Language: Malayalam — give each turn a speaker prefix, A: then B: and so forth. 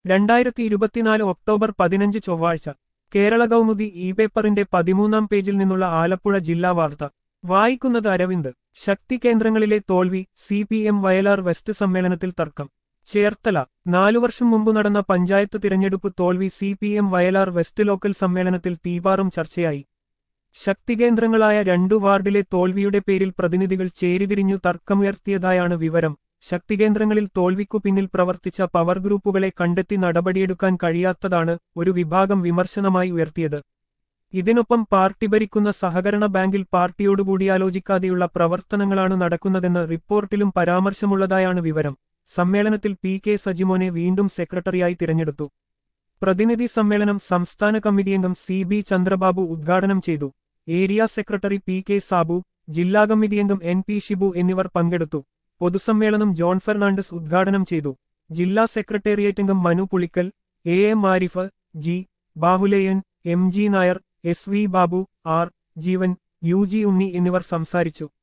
A: രണ്ടായിരത്തി ഇരുപത്തിനാല് ഒക്ടോബർ പതിനഞ്ച് ചൊവ്വാഴ്ച കേരള കൗമുദി ഇ പേപ്പറിന്റെ പതിമൂന്നാം പേജിൽ നിന്നുള്ള ആലപ്പുഴ ജില്ലാ വാർത്ത വായിക്കുന്നത് അരവിന്ദ് ശക്തി കേന്ദ്രങ്ങളിലെ തോൽവി C P M Vayalar west സമ്മേളനത്തിൽ തർക്കം ചേർത്തല നാലു വർഷം മുമ്പ് നടന്ന പഞ്ചായത്ത് തിരഞ്ഞെടുപ്പ് തോൽവി C P M Vayalar west local സമ്മേളനത്തിൽ തീപാറും ചർച്ചയായി ശക്തികേന്ദ്രങ്ങളായ രണ്ടു വാർഡിലെ തോൽവിയുടെ പേരിൽ പ്രതിനിധികൾ ചേരിതിരിഞ്ഞു തർക്കമുയർത്തിയതായാണ് വിവരം ശക്തികേന്ദ്രങ്ങളിൽ തോൽവിക്കു പിന്നിൽ പ്രവർത്തിച്ച പവർ ഗ്രൂപ്പുകളെ കണ്ടെത്തി നടപടിയെടുക്കാൻ കഴിയാത്തതാണ് ഒരു വിഭാഗം വിമർശനമായി ഉയർത്തിയത് ഇതിനൊപ്പം പാർട്ടി ഭരിക്കുന്ന സഹകരണ ബാങ്കിൽ പാർട്ടിയോട് കൂടിയാലോചിക്കാതെയുള്ള പ്രവർത്തനങ്ങളാണ് നടക്കുന്നതെന്ന് റിപ്പോർട്ടിലും പരാമർശമുള്ളതായാണ് വിവരം സമ്മേളനത്തിൽ പി കെ സജിമോനെ വീണ്ടും സെക്രട്ടറിയായി തിരഞ്ഞെടുത്തു പ്രതിനിധി സമ്മേളനം സംസ്ഥാന കമ്മിറ്റി അംഗം സി ബി ചന്ദ്രബാബു ഉദ്ഘാടനം ചെയ്തു area secretary P K Sabu ജില്ലാ കമ്മിറ്റി അംഗം എൻ പി ഷിബു എന്നിവർ പങ്കെടുത്തു പൊതുസമ്മേളനം ജോൺ ഫെർണാണ്ടസ് ഉദ്ഘാടനം ചെയ്തു ജില്ലാ സെക്രട്ടേറിയറ്റ് അംഗം Manu Pulickal A M Arif G Bahuleyan M G Nair S V Babu R Jeevan U G Unni എന്നിവർ സംസാരിച്ചു